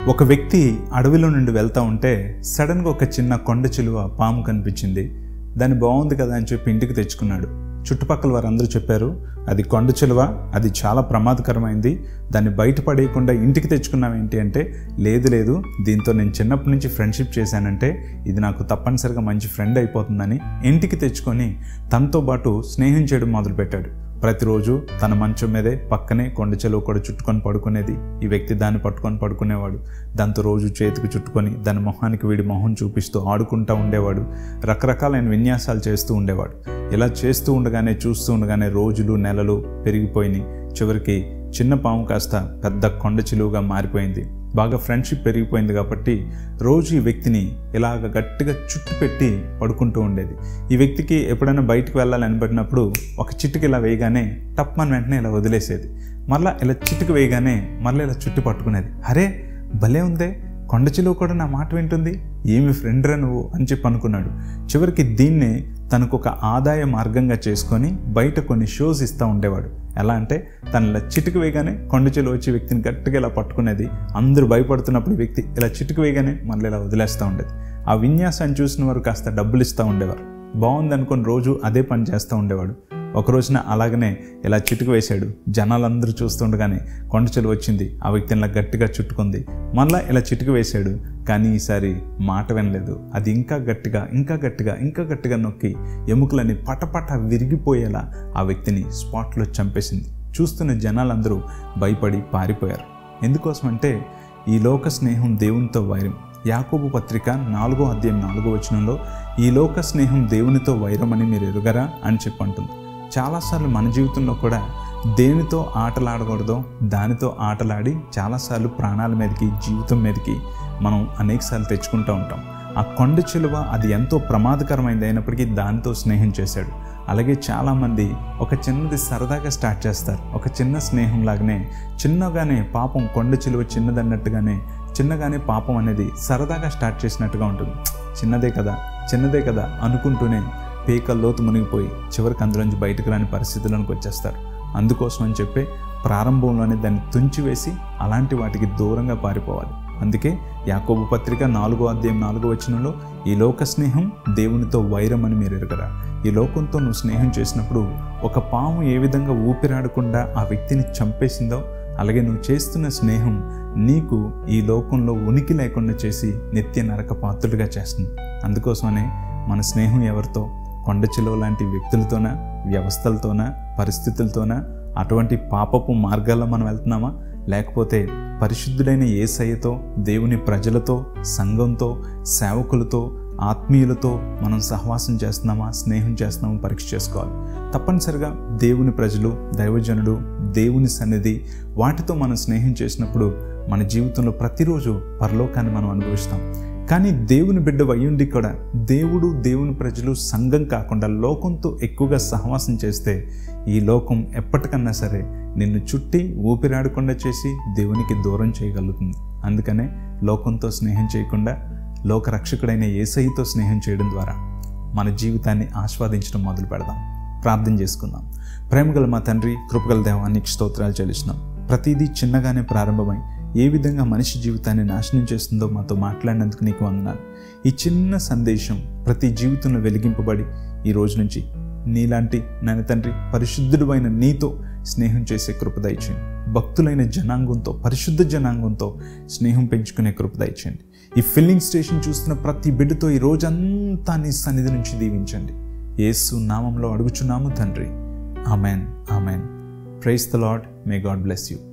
ఒక వ్యక్తి అడవిలో నుండి వెళ్తూ ఉంటే సడన్గా ఒక చిన్న కొండ చిలువ పాము కనిపించింది దాన్ని బాగుంది కదా అని చెప్పి ఇంటికి తెచ్చుకున్నాడు చుట్టుపక్కల వారందరూ చెప్పారు అది కొండ చిలువ అది చాలా ప్రమాదకరమైంది దాన్ని బయటపడేయకుండా ఇంటికి తెచ్చుకున్నాం ఏంటి అంటే లేదు లేదు దీంతో నేను చిన్నప్పటి నుంచి ఫ్రెండ్షిప్ చేశానంటే ఇది నాకు తప్పనిసరిగా మంచి ఫ్రెండ్ అయిపోతుందని ఇంటికి తెచ్చుకొని తనతో పాటు స్నేహం చేయడం మొదలుపెట్టాడు ప్రతిరోజు తన మంచం మీదే పక్కనే కొండ చెలువ కూడా చుట్టుకొని పడుకునేది ఈ వ్యక్తి దాన్ని పట్టుకొని పడుకునేవాడు దాంతో రోజు చేతికి చుట్టుకొని దాని మొహానికి వీడి మొహం చూపిస్తూ ఆడుకుంటూ ఉండేవాడు రకరకాలైన విన్యాసాలు చేస్తూ ఉండేవాడు ఇలా చేస్తూ ఉండగానే చూస్తూ ఉండగానే రోజులు నెలలు పెరిగిపోయినాయి చివరికి చిన్న పాము కాస్త పెద్ద కొండ చిలువగా మారిపోయింది బాగా ఫ్రెండ్షిప్ పెరిగిపోయింది కాబట్టి రోజు ఈ వ్యక్తిని ఇలాగ గట్టిగా చుట్టు పెట్టి పడుకుంటూ ఉండేది ఈ వ్యక్తికి ఎప్పుడైనా బయటకు వెళ్ళాలని పడినప్పుడు ఒక చిట్టుకు ఇలా వేయగానే టప్మని వెంటనే ఇలా వదిలేసేది మళ్ళీ ఇలా చిట్టుకు వేయగానే మళ్ళీ ఇలా చుట్టు పట్టుకునేది అరే భలే ఉందే కొండ చిలువ కూడా నా మాట వింటుంది ఏమి ఫ్రెండ్ రా నువ్వు అని చెప్పి అనుకున్నాడు చివరికి దీన్నే తనకు ఒక ఆదాయ మార్గంగా చేసుకొని బయట కొన్ని షోస్ ఇస్తూ ఉండేవాడు ఎలా అంటే తను ఇలా చిటుకు వేయగానే కొండ చెలు వచ్చి వ్యక్తిని గట్టిగా ఇలా పట్టుకునేది అందరూ భయపడుతున్నప్పుడు ఈ వ్యక్తి ఇలా చిటుకు వేయగానే మళ్ళీ ఇలా వదిలేస్తూ ఉండేది ఆ విన్యాసాన్ని చూసిన వారు కాస్త డబ్బులు ఇస్తూ ఉండేవారు బాగుంది అనుకుని రోజు అదే పని చేస్తూ ఉండేవాడు ఒక రోజున అలాగనే ఇలా చిటుకు వేశాడు జనాలందరూ చూస్తుండగానే కొండ చెలు వచ్చింది ఆ వ్యక్తిని ఇలా గట్టిగా చుట్టుకుంది మళ్ళా ఇలా చిటుకు వేశాడు కానీ ఈసారి మాట వినలేదు అది ఇంకా గట్టిగా ఇంకా గట్టిగా ఇంకా గట్టిగా నొక్కి ఎముకలని పటపట విరిగిపోయేలా ఆ వ్యక్తిని స్పాట్లో చంపేసింది చూస్తున్న జనాలందరూ భయపడి పారిపోయారు ఎందుకోసమంటే ఈ లోక స్నేహం దేవునితో వైరం యాకోబు పత్రిక నాలుగో అధ్యాయం నాలుగో వచనంలో ఈ లోక స్నేహం దేవునితో వైరమని మీరు ఎరుగరా అని చెప్పి అంటుంది చాలాసార్లు మన జీవితంలో కూడా దేనితో ఆటలాడకూడదో దానితో ఆటలాడి చాలాసార్లు ప్రాణాల మీదకి జీవితం మీదకి మనం అనేకసార్లు తెచ్చుకుంటూ ఉంటాం ఆ కొండ చిలువ అది ఎంతో ప్రమాదకరమైనది అయినప్పటికీ దానితో స్నేహం చేశాడు అలాగే చాలామంది ఒక చిన్నది సరదాగా స్టార్ట్ చేస్తారు ఒక చిన్న స్నేహం లాగానే చిన్నగానే పాపం కొండ చిలువ చిన్నదన్నట్టుగానే చిన్నగానే పాపం అనేది సరదాగా స్టార్ట్ చేసినట్టుగా ఉంటుంది చిన్నదే కదా చిన్నదే కదా అనుకుంటూనే పీకల లోతు మునిగిపోయి చివరికి అందులోంచి బయటకు రాని పరిస్థితులకు వచ్చేస్తారు అందుకోసం అని చెప్పి ప్రారంభంలోనే దాన్ని తుంచివేసి అలాంటి వాటికి దూరంగా పారిపోవాలి అందుకే యాకోబు పత్రిక నాలుగో అధ్యాయం నాలుగో వచనంలో ఈ లోక స్నేహం దేవునితో వైరం అని మీరు ఎరగరా ఈ లోకంతో నువ్వు స్నేహం చేసినప్పుడు ఒక పాము ఏ విధంగా ఊపిరాడకుండా ఆ వ్యక్తిని చంపేసిందో అలాగే నువ్వు చేస్తున్న స్నేహం నీకు ఈ లోకంలో ఉనికి లేకుండా చేసి నిత్య నరక పాత్రుడిగా చేస్తుంది అందుకోసమనే మన స్నేహం ఎవరితో కొండ చిలువ లాంటి వ్యక్తులతోనా వ్యవస్థలతోనా పరిస్థితులతోనా అటువంటి పాపపు మార్గాల్లో మనం వెళ్తున్నామా లేకపోతే పరిశుద్ధుడైన ఏసయ్యతో దేవుని ప్రజలతో సంఘంతో సేవకులతో ఆత్మీయులతో మనం సహవాసం చేస్తున్నామా స్నేహం చేస్తున్నామా పరీక్ష చేసుకోవాలి తప్పనిసరిగా దేవుని ప్రజలు దైవజనుడు దేవుని సన్నిధి వాటితో మనం స్నేహం చేసినప్పుడు మన జీవితంలో ప్రతిరోజు పరలోకాన్ని మనం అనుభవిస్తాం కానీ దేవుని బిడ్డ అయ్యుండి కూడా దేవుడు దేవుని ప్రజలు సంఘం కాకుండా లోకంతో ఎక్కువగా సహవాసం చేస్తే ఈ లోకం ఎప్పటికన్నా సరే నిన్ను చుట్టి ఊపిరాడకుండా చేసి దేవునికి దూరం చేయగలుగుతుంది అందుకనే లోకంతో స్నేహం చేయకుండా లోకరక్షకుడైన ఏసైతో స్నేహం చేయడం ద్వారా మన జీవితాన్ని ఆస్వాదించడం మొదలు పెడదాం ప్రార్థన చేసుకుందాం ప్రేమగల మా తండ్రి కృపగల దేవానికి స్తోత్రాలు చెల్లిస్తున్నాం ప్రతిదీ చిన్నగానే ప్రారంభమై ఏ విధంగా మనిషి జీవితాన్ని నాశనం చేస్తుందో మాతో మాట్లాడినందుకు నీకు వందనాలు ఈ చిన్న సందేశం ప్రతి జీవితంలో వెలిగింపబడి ఈ రోజు నుంచి నీలాంటి నాన్న తండ్రి పరిశుద్ధుడు అయిన నీతో స్నేహం చేసే కృప దయచేయండి భక్తులైన జనాంగంతో పరిశుద్ధ జనాంగంతో స్నేహం పెంచుకునే కృప దయచేయండి ఈ ఫిల్లింగ్ స్టేషన్ చూస్తున్న ప్రతి బిడ్డతో ఈ రోజంతా నీ సన్నిధి నుంచి దీవించండి యేసు నామంలో అడుగుచున్నాము తండ్రి amen amen praise the Lord may God bless you